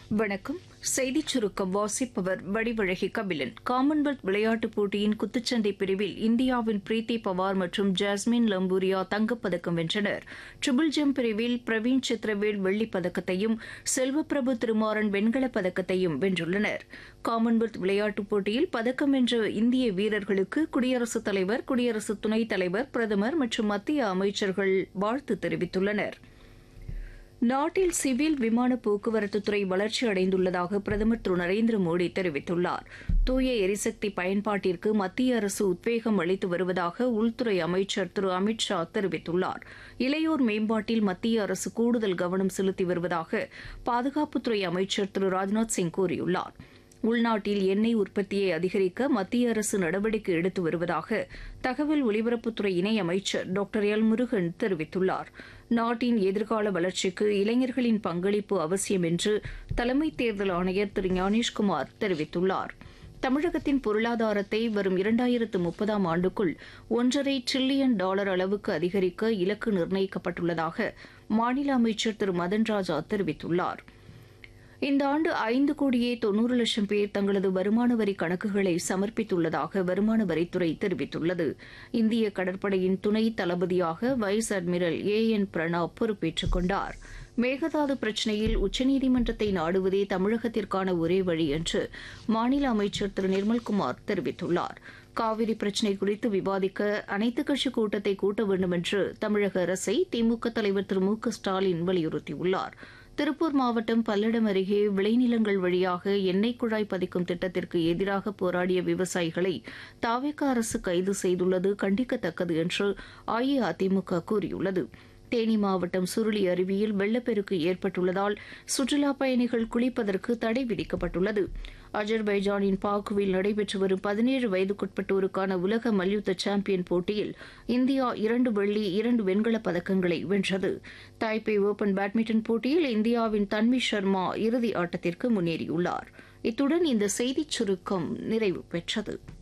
வணக்கம் செய்திச் சுருக்கம் வாசிப்பவர் வடிவழகி கபிலன் காமன்வெல்த் விளையாட்டுப் போட்டியின் குத்துச்சண்டை பிரிவில் இந்தியாவின் பிரீத்தி பவார் மற்றும் ஜாஸ்மின் லம்பூரியா தங்கப்பதக்கம் வென்றனர் ட்ரிபிள் ஜம்ப் பிரிவில் பிரவீன் சித்ரவேல் வெள்ளிப் பதக்கத்தையும் செல்வப்பிரபு திருமாறன் வெண்கலப் பதக்கத்தையும் வென்றுள்ளனர் காமன்வெல்த் விளையாட்டுப் போட்டியில் பதக்கம் வென்ற இந்திய வீரர்களுக்கு குடியரசுத் தலைவர் குடியரசு துணைத் தலைவர் பிரதமர் மற்றும் மத்திய அமைச்சர்கள் வாழ்த்து தெரிவித்துள்ளனா் நாட்டில் சிவில் விமான போக்குவரத்துத் துறை வளர்ச்சி அடைந்துள்ளதாக பிரதமர் திரு நரேந்திர மோடி தெரிவித்துள்ளார் தூய எரிசக்தி பயன்பாட்டிற்கு மத்திய அரசு உத்வேகம் அளித்து வருவதாக உள்துறை அமைச்சர் திரு அமித் ஷா தெரிவித்துள்ளார் இளையோர் மேம்பாட்டில் மத்திய அரசு கூடுதல் கவனம் செலுத்தி வருவதாக பாதுகாப்புத்துறை அமைச்சர் திரு ராஜ்நாத் சிங் கூறியுள்ளார் உள்நாட்டில் எண்ணெய் உற்பத்தியை அதிகரிக்க மத்திய அரசு நடவடிக்கை எடுத்து வருவதாக தகவல் ஒலிபரப்புத்துறை இணையமைச்சர் டாக்டர் எல் முருகன் தெரிவித்துள்ளார் நாட்டின் எதிர்கால வளர்ச்சிக்கு இளைஞர்களின் பங்களிப்பு அவசியம் என்று தலைமை தேர்தல் ஆணையர் திரு ஞானேஷ்குமார் தெரிவித்துள்ளார் தமிழகத்தின் பொருளாதாரத்தை வரும் இரண்டாயிரத்து முப்பதாம் ஆண்டுக்குள் ஒன்றரை டிரில்லியன் டாலர் அளவுக்கு அதிகரிக்க இலக்கு நிர்ணயிக்கப்பட்டுள்ளதாக மாநில அமைச்சர் திரு மதன் ராஜா தெரிவித்துள்ளாா் இந்த ஆண்டு ஐந்து கோடியே தொன்னூறு லட்சம் பேர் தங்களது வருமான வரி கணக்குகளை சமர்ப்பித்துள்ளதாக வருமான வரித்துறை தெரிவித்துள்ளது இந்திய கடற்படையின் துணை தளபதியாக vice admiral A N Pranab பொறுப்பேற்றுக் கொண்டார் மேகதாது பிரச்சினையில் உச்சநீதிமன்றத்தை நாடுவதே தமிழகத்திற்கான ஒரே வழி என்று மாநில அமைச்சர் திரு நிர்மல்குமார் தெரிவித்துள்ளார் காவிரி பிரச்சினை குறித்து விவாதிக்க அனைத்துக் கட்சி கூட்டத்தை கூட்ட வேண்டும் என்று தமிழக அரசை திமுக தலைவர் திரு மு க ஸ்டாலின் வலியுறுத்தியுள்ளார் திருப்பூர் மாவட்டம் பல்லடம் அருகே விளைநிலங்கள் வழியாக எண்ணெய் குழாய் பதிக்கும் திட்டத்திற்கு எதிராக போராடிய விவசாயிகளை தாவேக அரசு கைது செய்துள்ளது கண்டிக்கத்தக்கது என்று அஇஅதிமுக கூறியுள்ளது தேனி மாவட்டம் சுருளி அருவியில் வெள்ளப்பெருக்கு ஏற்பட்டுள்ளதால் சுற்றுலாப் பயணிகள் குளிப்பதற்கு தடை விதிக்கப்பட்டுள்ளது அஜர்பைஜானின் பாக்குவில் நடைபெற்று வரும் பதினேழு வயதுக்குட்பட்டோருக்கான உலக மல்யுத்த சாம்பியன் போட்டியில் இந்தியா இரண்டு வெள்ளி இரண்டு வெண்கலப் பதக்கங்களை வென்றது தாய்பே ஓபன் பேட்மிண்டன் போட்டியில் இந்தியாவின் தன்வி சர்மா இறுதி ஆட்டத்திற்கு முன்னேறியுள்ளார் இத்துடன் இந்த செய்திச் சுருக்கம் நிறைவு பெற்றது